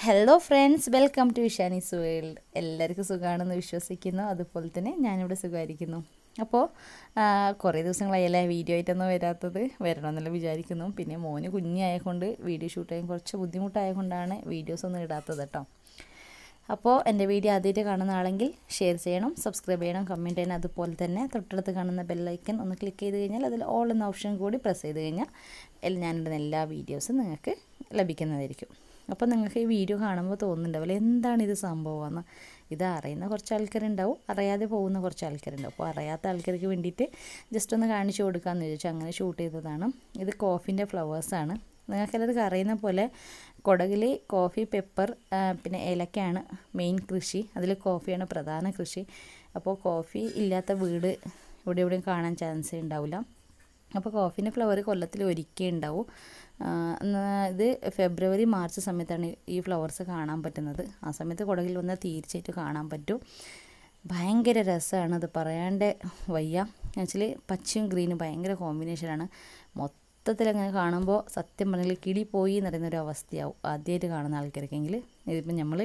hello friends welcome to Ishani's world എല്ലാവർക്കും സുഖമാണെന്ന് വിശ്വസിക്കുന്നു അതുപോലെ തന്നെ ഞാനിവിടെ സുഖമായിരിക്കുന്നു അപ്പോൾ കുറേ ദിവസങ്ങളായല്ലേ വീഡിയോ ആയിട്ടൊന്നും വരാത്തത് വരണമെന്നല്ല വിചാരിക്കുന്നു പിന്നെ മോന് കുഞ്ഞായതുകൊണ്ട് വീഡിയോ ഷൂട്ട് ചെയ്യാൻ കുറച്ച് ബുദ്ധിമുട്ടായതുകൊണ്ടാണ് വീഡിയോസ് ഒന്നും ഇടാത്തത് കേട്ടോ അപ്പോൾ എൻ്റെ വീഡിയോ ആദ്യമായിട്ട് കാണുന്ന ആളെങ്കിൽ ഷെയർ ചെയ്യണം സബ്സ്ക്രൈബ് ചെയ്യണം കമൻറ്റ് ചെയ്യണം അതുപോലെ തന്നെ തൊട്ടടുത്ത് കാണുന്ന ബെല്ലൈക്കൻ ഒന്ന് ക്ലിക്ക് ചെയ്ത് കഴിഞ്ഞാൽ അതിൽ ഓൾ എന്ന ഓപ്ഷൻ കൂടി പ്രസ് ചെയ്ത് കഴിഞ്ഞാൽ എൽ- ഞാനിടുന്ന എല്ലാ വീഡിയോസും നിങ്ങൾക്ക് ലഭിക്കുന്നതായിരിക്കും അപ്പോൾ നിങ്ങൾക്ക് ഈ വീഡിയോ കാണുമ്പോൾ തോന്നുന്നുണ്ടാവില്ല എന്താണ് ഇത് സംഭവമെന്ന് ഇത് അറിയുന്ന കുറച്ച് ആൾക്കാരുണ്ടാവും അറിയാതെ പോകുന്ന കുറച്ച് ആൾക്കാരുണ്ടാവും അപ്പോൾ അറിയാത്ത ആൾക്കാർക്ക് വേണ്ടിയിട്ട് ജസ്റ്റ് ഒന്ന് കാണിച്ചു കൊടുക്കാമെന്ന് ചോദിച്ചു അങ്ങനെ ഷൂട്ട് ചെയ്തതാണ് ഇത് കോഫിൻ്റെ ഫ്ലവേഴ്സാണ് നിങ്ങൾക്കെല്ലാവർക്കും അറിയുന്ന പോലെ കൊടകിൽ കോഫി പെപ്പർ ആ, പിന്നെ ഏലക്കയാണ് മെയിൻ കൃഷി അതിൽ കോഫിയാണ് പ്രധാന കൃഷി അപ്പോൾ കോഫി ഇല്ലാത്ത വീട് ഇവിടെ എവിടെയും കാണാൻ ചാൻസേ ഉണ്ടാവില്ല അപ്പോൾ കോഫീൻ്റെ ഫ്ലവർ കൊല്ലത്തിൽ ഒരിക്കൽ ഉണ്ടാവും ആ, എന്നാ ഇത് ഫെബ്രുവരി മാർച്ച് സമയത്താണ് ഈ ഫ്ലവേഴ്സ് കാണാൻ പറ്റുന്നത് ആ സമയത്ത് കുടകിൽ വന്നാൽ തീർച്ചയായിട്ടും കാണാൻ പറ്റും ഭയങ്കര രസമാണ് അത് പറയാണ്ട് വയ്യ ആക്ച്വലി പച്ചയും ഗ്രീനും ഭയങ്കര കോമ്പിനേഷനാണ് മൊത്തത്തിൽ അങ്ങനെ കാണുമ്പോൾ സത്യം പറഞ്ഞാൽ കിളി പോയി എന്ന് പറയുന്ന ഒരു അവസ്ഥയാവും ആദ്യമായിട്ട് കാണുന്ന ആൾക്കാർക്കെങ്കിൽ ഇതിപ്പം നമ്മൾ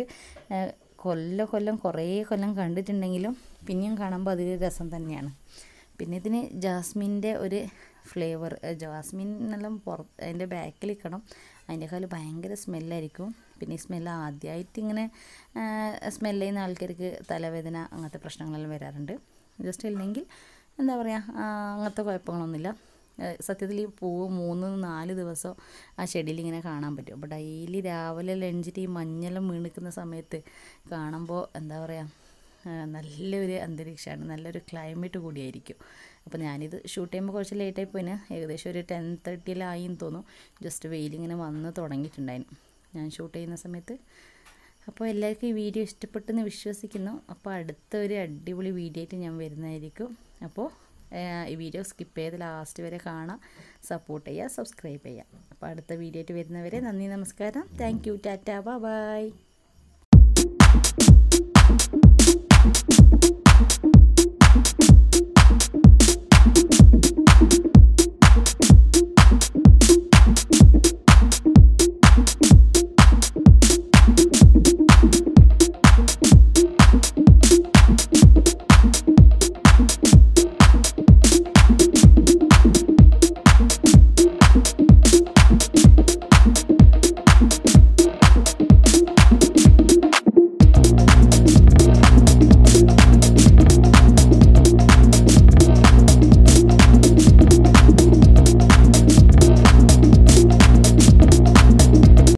കൊല്ലം കൊല്ലം കുറേ കൊല്ലം കണ്ടിട്ടുണ്ടെങ്കിലും പിന്നെയും കാണുമ്പോൾ അതൊരു രസം തന്നെയാണ് പിന്നെ ഇതിന് ജാസ്മിൻ്റെ ഒരു ഫ്ലേവർ ജാസ്മിൻ എന്നെല്ലാം പുറത്ത് അതിൻ്റെ ബാക്കിൽ നിൽക്കണം അതിൻ്റെക്കാൾ ഭയങ്കര സ്മെല്ലായിരിക്കും പിന്നെ ഈ സ്മെല്ല് ആദ്യമായിട്ട് ഇങ്ങനെ സ്മെല്ല് ചെയ്യുന്ന ആൾക്കാർക്ക് തലവേദന അങ്ങനത്തെ പ്രശ്നങ്ങളെല്ലാം വരാറുണ്ട് ജസ്റ്റ് ഇല്ലെങ്കിൽ എന്താ പറയുക അങ്ങനത്തെ കുഴപ്പങ്ങളൊന്നുമില്ല ഏഹ് സത്യത്തിൽ ഈ പൂവ് മൂന്ന് നാല് ദിവസം ആ ചെടിയിൽ ഇങ്ങനെ കാണാൻ പറ്റും അപ്പോൾ ഡെയിലി രാവിലെ ലഞ്ചിട്ട് ഈ മഞ്ഞെല്ലാം വീണിക്കുന്ന സമയത്ത് കാണുമ്പോൾ എന്താ പറയുക ഏഹ് നല്ലൊരു അന്തരീക്ഷമാണ് നല്ലൊരു ക്ലൈമറ്റ് കൂടിയായിരിക്കും അപ്പോൾ ഞാനിത് ഷൂട്ട് ചെയ്യുമ്പോൾ കുറച്ച് ലേറ്റായി പോയിന് ഏകദേശം ഒരു ടെൻ തേർട്ടിയിലായി എന്ന് തോന്നും ജസ്റ്റ് വെയിലിങ്ങനെ വന്ന് തുടങ്ങിയിട്ടുണ്ടായിരുന്നു ഞാൻ ഷൂട്ട് ചെയ്യുന്ന സമയത്ത് അപ്പോൾ എല്ലാവർക്കും ഈ വീഡിയോ ഇഷ്ടപ്പെട്ടെന്ന് വിശ്വസിക്കുന്നു അപ്പോൾ അടുത്ത ഒരു അടിപൊളി വീഡിയോ ആയിട്ട് ഞാൻ വരുന്നതായിരിക്കും അപ്പോൾ ഏഹ് ഈ വീഡിയോ സ്കിപ്പ് ചെയ്ത് ലാസ്റ്റ് വരെ കാണാം സപ്പോർട്ട് ചെയ്യുക സബ്സ്ക്രൈബ് ചെയ്യുക അപ്പോൾ അടുത്ത വീഡിയോ ആയിട്ട് വരുന്നവരെ നന്ദി നമസ്കാരം താങ്ക് യു ടാറ്റ ബൈ